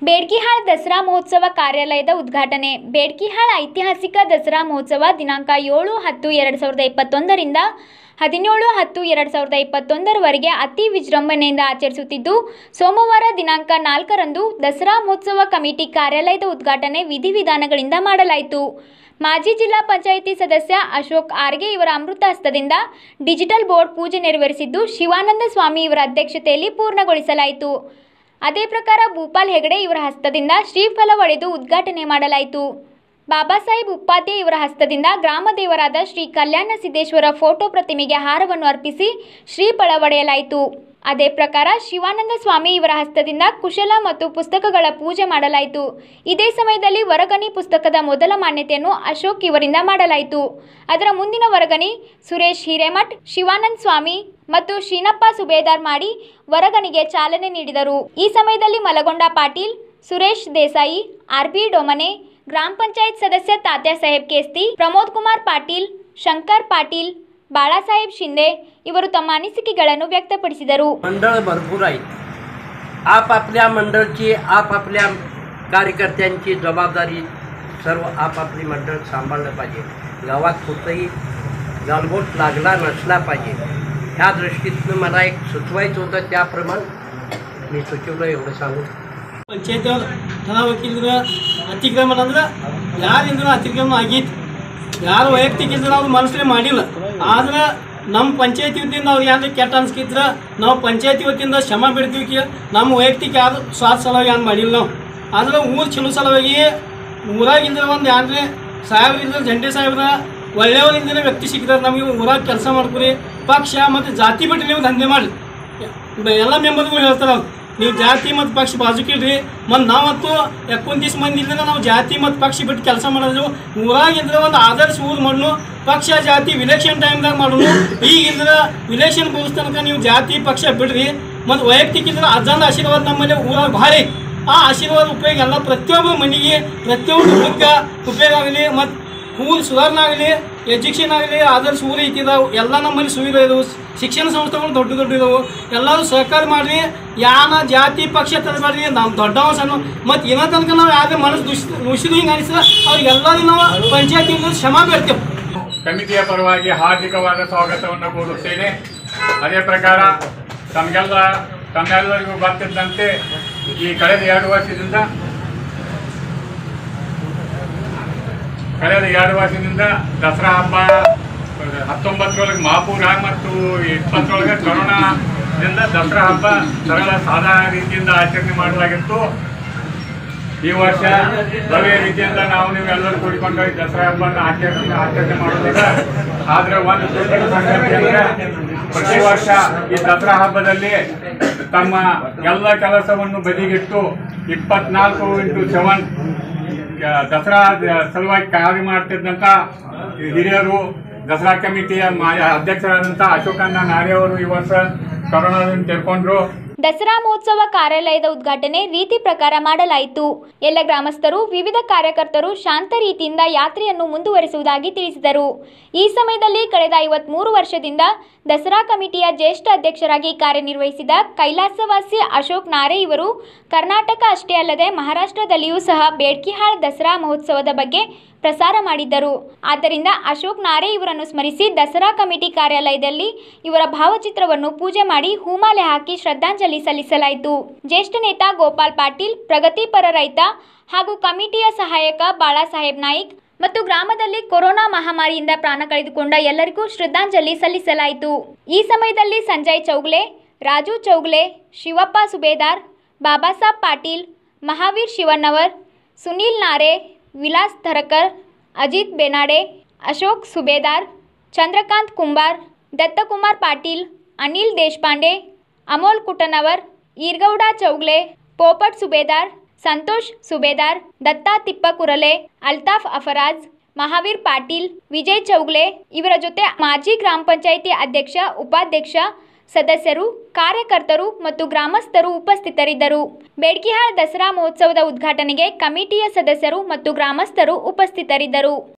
ಬೇಡ್ಕಿಹಾಳ್ ದಸರಾ ಮಹೋತ್ಸವ ಕಾರ್ಯಾಲಯದ ಉದ್ಘಾಟನೆ ಬೇಡ್ಕಿಹಾಳ್ ಐತಿಹಾಸಿಕ ದಸರಾ ಮಹೋತ್ಸವ ದಿನಾಂಕ ಏಳು ಹತ್ತು ಎರಡು ಸಾವಿರದ ಇಪ್ಪತ್ತೊಂದರಿಂದ ಹದಿನೇಳು ಹತ್ತು ಎರಡು ಸಾವಿರದ ಇಪ್ಪತ್ತೊಂದರವರೆಗೆ ಅತಿ ವಿಜೃಂಭಣೆಯಿಂದ ಆಚರಿಸುತ್ತಿದ್ದು ಸೋಮವಾರ ದಿನಾಂಕ ನಾಲ್ಕರಂದು ದಸರಾ ಮಹೋತ್ಸವ ಕಮಿಟಿ ಕಾರ್ಯಾಲಯದ ಉದ್ಘಾಟನೆ ವಿಧಿವಿಧಾನಗಳಿಂದ ಮಾಡಲಾಯಿತು ಮಾಜಿ ಜಿಲ್ಲಾ ಪಂಚಾಯಿತಿ ಸದಸ್ಯ ಅಶೋಕ್ ಆರ್ಗೆ ಇವರ ಅಮೃತ ಹಸ್ತದಿಂದ ಡಿಜಿಟಲ್ ಬೋರ್ಡ್ ಪೂಜೆ ನೆರವೇರಿಸಿದ್ದು ಶಿವಾನಂದ ಸ್ವಾಮಿ ಇವರ ಅಧ್ಯಕ್ಷತೆಯಲ್ಲಿ ಪೂರ್ಣಗೊಳಿಸಲಾಯಿತು ಅದೇ ಪ್ರಕಾರ ಭೂಪಾಲ್ ಹೆಗಡೆ ಇವರ ಹಸ್ತದಿಂದ ಶ್ರೀಫಲ ಒಡೆದು ಉದ್ಘಾಟನೆ ಮಾಡಲಾಯಿತು ಬಾಬಾ ಸಾಹೇಬ್ ಉಪಾಧ್ಯಾಯ ಇವರ ಹಸ್ತದಿಂದ ಗ್ರಾಮ ದೇವರಾದ ಶ್ರೀ ಕಲ್ಯಾಣ ಸಿದ್ದೇಶ್ವರ ಫೋಟೋ ಪ್ರತಿಮೆಗೆ ಹಾರವನ್ನು ಅರ್ಪಿಸಿ ಶ್ರೀಫಲ ಒಡೆಯಲಾಯಿತು ಅದೇ ಪ್ರಕಾರ ಶಿವಾನಂದ ಸ್ವಾಮಿ ಇವರ ಹಸ್ತದಿಂದ ಕುಶಲ ಮತ್ತು ಪುಸ್ತಕಗಳ ಪೂಜೆ ಮಾಡಲಾಯಿತು ಇದೇ ಸಮಯದಲ್ಲಿ ವರಗನಿ ಪುಸ್ತಕದ ಮೊದಲ ಮಾನ್ಯತೆಯನ್ನು ಅಶೋಕ್ ಇವರಿಂದ ಮಾಡಲಾಯಿತು ಅದರ ಮುಂದಿನ ವರಗನಿ ಸುರೇಶ್ ಹಿರೇಮಠ್ ಶಿವಾನಂದ್ ಸ್ವಾಮಿ ಮತ್ತು ಶೀನಪ್ಪ ಸುಬೇದಾರ್ ಮಾಡಿ ವರಗನಿಗೆ ಚಾಲನೆ ನೀಡಿದರು ಈ ಸಮಯದಲ್ಲಿ ಮಲಗೊಂಡ ಪಾಟೀಲ್ ಸುರೇಶ್ ದೇಸಾಯಿ ಆರ್ ಬಿ ಡೊಮನೆ ಗ್ರಾಮ ಪಂಚಾಯತ್ ಸದಸ್ಯ ತಾತ್ಯ ಸಾಹೇಬ್ ಕೇಸ್ತಿ ಪ್ರಮೋದ್ ಕುಮಾರ್ ಪಾಟೀಲ್ ಶಂಕರ್ ಪಾಟೀಲ್ बाळासाहेब शिंदे ಇವರು ತಮ್ಮ ಅನಿಸಿಕೆಗಳನ್ನು ವ್ಯಕ್ತಪಡಿಸಿದರು मंडळ भरपूर आहेत आपापल्या मंडळची आपापल्या कार्यकर्त्यांची जबाबदारी सर्व आपापली मंडळ सांभाळलं पाहिजे गावात कुठंही गालबोट लागला नसला पाहिजे ह्या दृष्टीतनं मला एक सुचवायचं होतं त्याप्रमाणे मी सुचवलं एवढं सांगून ಪಂಚಾಯತ್ ಥರ ವಕೀಲರ ಅತಿಕ್ರಮಣ ಅಂದ್ರೆ ಯಾರಿಂದ ಅತಿಕ್ರಮಣ ಆಗೈತಿ ಯಾರು ವೈಯಕ್ತಿಕ ಇದ್ರೆ ಅವ್ರು ಮನಸ್ಸಲ್ಲಿ ಮಾಡಿಲ್ಲ ಆದ್ರೆ ನಮ್ಮ ಪಂಚಾಯತಿ ವತಿಯಿಂದ ಅವ್ರಿಗೆ ಯಾರು ಕೆಟ್ಟ ಅನ್ಸ್ಕಿದ್ರೆ ನಾವು ಪಂಚಾಯತಿ ವತಿಯಿಂದ ಕ್ಷಮ ಬಿಡ್ತೀವಿ ಕಿ ನಮ್ಮ ವೈಯಕ್ತಿಕ ಯಾರು ಸ್ವಾರ್ಥ ಸಲುವಾಗಿ ಏನು ಮಾಡಿಲ್ಲ ನಾವು ಆದ್ರೆ ಊರು ಚಲೋ ಸಲುವಾಗಿ ಊರಾಗಿಂದ ಒಂದು ಯಾನ್ರಿ ಸಾಹೇಬ್ರಿಂದ ಜಂಡೆ ಸಾಹೇಬ್ರ ಒಳ್ಳೆಯವರಿಂದ ವ್ಯಕ್ತಿ ಸಿಕ್ಕಿದಾರೆ ನಮಗೆ ಊರಾಗ ಕೆಲಸ ಮಾಡ್ಕೊರಿ ಪಕ್ಷ ಮತ್ತು ಜಾತಿ ಬಿಟ್ಟು ನೀವು ದಂಧೆ ಮಾಡಿ ಎಲ್ಲ ಮೆಂಬರ್ಗಳು ಹೇಳ್ತಾರೆ ಅವ್ರು ನೀವು ಜಾತಿ ಮತ್ತು ಪಕ್ಷ ಬಾಜುಕಿಡ್ರಿ ಮತ್ತು ನಾವಂತೂ ಎಕ್ಕೊಂದಿಸ್ ಮಂದಿ ಇದ್ರೆ ನಾವು ಜಾತಿ ಮತ್ತು ಪಕ್ಷ ಬಿಟ್ಟು ಕೆಲಸ ಮಾಡೋದು ಊರಾಗಿದ್ರೆ ಒಂದು ಆದರ್ಶ ಊರು ಮಾಡಲು ಪಕ್ಷ ಜಾತಿ ವಿಲೆಕ್ಷನ್ ಟೈಮ್ದಾಗ ಮಾಡೋನು ಈಗಿದ್ರೆ ವಿಲೆಕ್ಷನ್ ಮುಗಿಸ್ ತನಕ ನೀವು ಜಾತಿ ಪಕ್ಷ ಬಿಡ್ರಿ ಮತ್ತು ವೈಯಕ್ತಿಕ ಇದ್ರೆ ಅಜ್ಜನ ಆಶೀರ್ವಾದ ನಮ್ಮಲ್ಲಿ ಊರಾಗ ಭಾರಿ ಆ ಆಶೀರ್ವಾದ ಉಪಯೋಗ ಎಲ್ಲ ಪ್ರತಿಯೊಬ್ಬ ಮನೆಗೆ ಪ್ರತಿಯೊಂದು ಹುಡುಗ ಉಪಯೋಗ ಆಗಲಿ ಮತ್ತು ಊರು ಸುಧಾರಣೆ ಆಗಲಿ ಎಜುಕೇಷನ್ ಆಗಲಿ ಆದರ್ಶ ಊರು ಐತಿದಾವು ಎಲ್ಲ ನಮ್ಮಲ್ಲಿ ಸುವಿಧೆ ಇದಾವೆ ಶಿಕ್ಷಣ ಸಂಸ್ಥೆಗಳು ದೊಡ್ಡ ದೊಡ್ಡ ಇದಾವೆ ಎಲ್ಲರೂ ಸಹಕಾರ ಮಾಡಿರಿ ಯಾನ ಜಾತಿ ಪಕ್ಷ ತರಬೇಡ್ರಿ ನಾವು ದೊಡ್ಡವ ಸಣ್ಣ ಮತ್ತು ಇನ್ನೂ ತನಕ ನಾವು ಯಾವ್ದೇ ಮನಸ್ಸು ದುಷ್ ನುಸಿದು ಹಿಂಗೆ ಅನಿಸಿದ್ರೆ ಅವ್ರಿಗೆಲ್ಲರಿಗೂ ನಾವು ಪಂಚಾಯತಿ ಕ್ಷಮ ಬೇಡ್ತೇವೆ ಕಮಿಟಿಯ ಪರವಾಗಿ ಹಾರ್ದಿಕವಾದ ಸ್ವಾಗತವನ್ನು ಕೋರುತ್ತೇನೆ ಅದೇ ಪ್ರಕಾರ ತಮಗೆಲ್ಲ ತಮ್ಮೆಲ್ಲರಿಗೂ ಗೊತ್ತಿದ್ದಂತೆ ಈ ಕಳೆದ ಎರಡು ವರ್ಷದಿಂದ ಕಳೆದ ಎರಡು ವರ್ಷದಿಂದ ದಸರಾ ಹಬ್ಬ ಹತ್ತೊಂಬತ್ತರೊಳಗೆ ಮಹಾಪೂರ ಮತ್ತು ಇಪ್ಪತ್ತರೊಳಗೆ ಕೊರೋನಾದಿಂದ ದಸರಾ ಹಬ್ಬ ಸರಳ ಸಾದಾ ರೀತಿಯಿಂದ ಆಚರಣೆ ಮಾಡಲಾಗಿತ್ತು ಈ ವರ್ಷ ಭವ್ಯ ರೀತಿಯಿಂದ ನಾವು ನೀವೆಲ್ಲರೂ ಕೂಡಿಕೊಂಡು ಈ ದಸರಾ ಹಬ್ಬನ ಆಚರಣೆ ಆಚರಣೆ ಮಾಡೋದಿಲ್ಲ ಆದ್ರೆ ಒಂದು ದೊಡ್ಡ ಸಂಗತಿ ಅಂದ್ರೆ ಪ್ರತಿ ವರ್ಷ ಈ ದಸರಾ ಹಬ್ಬದಲ್ಲಿ ತಮ್ಮ ಎಲ್ಲ ಕೆಲಸವನ್ನು ಬದಿಗಿಟ್ಟು ಇಪ್ಪತ್ನಾಲ್ಕು ಇಂಟು ಸೆವೆನ್ ದಸರಾ ಸಲುವಾಗಿ ಕಾರ್ಯ ಮಾಡ್ತಿದ್ದಂಥ ಹಿರಿಯರು ದಸರಾ ಕಮಿಟಿಯ ಮಾ- ಅಧ್ಯಕ್ಷರಾದಂಥ ಅಶೋಕಣ್ಣ ನಾರೆ ಅವರು ಈ ವರ್ಷ ಕೊರೋನಾದಿಂದ ತೆರ್ಕೊಂಡ್ರು ದಸರಾ ಮಹೋತ್ಸವ ಕಾರ್ಯಾಲಯದ ಉದ್ಘಾಟನೆ ರೀತಿ ಪ್ರಕಾರ ಮಾಡಲಾಯಿತು ಎಲ್ಲ ಗ್ರಾಮಸ್ಥರು ವಿವಿಧ ಕಾರ್ಯಕರ್ತರು ಶಾಂತ ರೀತಿಯಿಂದ ಯಾತ್ರೆಯನ್ನು ಮುಂದುವರಿಸುವುದಾಗಿ ತಿಳಿಸಿದರು ಈ ಸಮಯದಲ್ಲಿ ಕಳೆದ ಐವತ್ಮೂರು ವರ್ಷದಿಂದ ದಸರಾ ಕಮಿಟಿಯ ಜ್ಯೇಷ್ಠ ಅಧ್ಯಕ್ಷರಾಗಿ ಕಾರ್ಯನಿರ್ವಹಿಸಿದ ಕೈಲಾಸವಾಸಿ ಅಶೋಕ್ ನಾರೆ ಇವರು ಕರ್ನಾಟಕ ಅಷ್ಟೇ ಅಲ್ಲದೆ ಮಹಾರಾಷ್ಟ್ರದಲ್ಲಿಯೂ ಸಹ ಬೇಡ್ಕಿಹಾಳ್ ದಸರಾ ಮಹೋತ್ಸವದ ಬಗ್ಗೆ ಪ್ರಸಾರ ಮಾಡಿದ್ದರು ಆದ್ದರಿಂದ ಅಶೋಕ್ ನಾರೆ ಇವರನ್ನು ಸ್ಮರಿಸಿ ದಸರಾ ಕಮಿಟಿ ಕಾರ್ಯಾಲಯದಲ್ಲಿ ಇವರ ಭಾವಚಿತ್ರವನ್ನು ಪೂಜೆ ಮಾಡಿ ಹೂಮಾಲೆ ಹಾಕಿ ಶ್ರದ್ಧಾಂಜಲಿ ಸಲ್ಲಿಸಲಾಯಿತು ಜ್ಯೇಷ್ಠ ನೇತ ಗೋಪಾಲ್ ಪಾಟೀಲ್ ಪ್ರಗತಿಪರ ರೈತ ಹಾಗೂ ಕಮಿಟಿಯ ಸಹಾಯಕ ಬಾಳಾಸಾಹೇಬ್ ನಾಯ್ಕ್ ಮತ್ತು ಗ್ರಾಮದಲ್ಲಿ ಕೊರೋನಾ ಮಹಾಮಾರಿಯಿಂದ ಪ್ರಾಣ ಕಳೆದುಕೊಂಡ ಎಲ್ಲರಿಗೂ ಶ್ರದ್ಧಾಂಜಲಿ ಸಲ್ಲಿಸಲಾಯಿತು ಈ ಸಮಯದಲ್ಲಿ ಸಂಜಯ್ ಚೌಗ್ಲೆ ರಾಜು ಚೌಗ್ಲೆ ಶಿವಪ್ಪ ಸುಬೇದಾರ್ ಬಾಬಾಸಾಬ್ ಪಾಟೀಲ್ ಮಹಾವೀರ್ ಶಿವಣ್ಣವರ್ ಸುನೀಲ್ ನಾರೆ ವಿಲಾಸ್ ಥರಕರ್ ಅಜಿತ್ ಬೆನಾಡೆ ಅಶೋಕ್ ಸುಬೇದಾರ್ ಚಂದ್ರಕಾಂತ್ ಕುಂಬಾರ್ ದತ್ತಕುಮಾರ್ ಪಾಟೀಲ್ ಅನಿಲ್ ದೇಶಪಾಂಡೆ ಅಮೋಲ್ ಕುಟನವರ್ ಈರ್ಗೌಡ ಚೌಗ್ಲೆ ಪೋಪಟ್ ಸುಬೇದಾರ್ ಸಂತೋಷ್ ಸುಬೇದಾರ್ ದತ್ತಾ ತಿಪ್ಪಕುರಲೆ ಅಲ್ತಾಫ್ ಅಫರಾಜ್ ಮಹಾವೀರ್ ಪಾಟೀಲ್ ವಿಜಯ್ ಚೌಗ್ಲೆ ಇವರ ಜೊತೆ ಮಾಜಿ ಗ್ರಾಮ ಪಂಚಾಯಿತಿ ಅಧ್ಯಕ್ಷ ಉಪಾಧ್ಯಕ್ಷ ಸದಸ್ಯರು ಕಾರ್ಯಕರ್ತರು ಮತ್ತು ಗ್ರಾಮಸ್ಥರು ಉಪಸ್ಥಿತರಿದ್ದರು ಬೇಡ್ಕಿಹಾಳ್ ದಸರಾ ಮಹೋತ್ಸವದ ಉದ್ಘಾಟನೆಗೆ ಕಮಿಟಿಯ ಸದಸ್ಯರು ಮತ್ತು ಗ್ರಾಮಸ್ಥರು ಉಪಸ್ಥಿತರಿದ್ದರು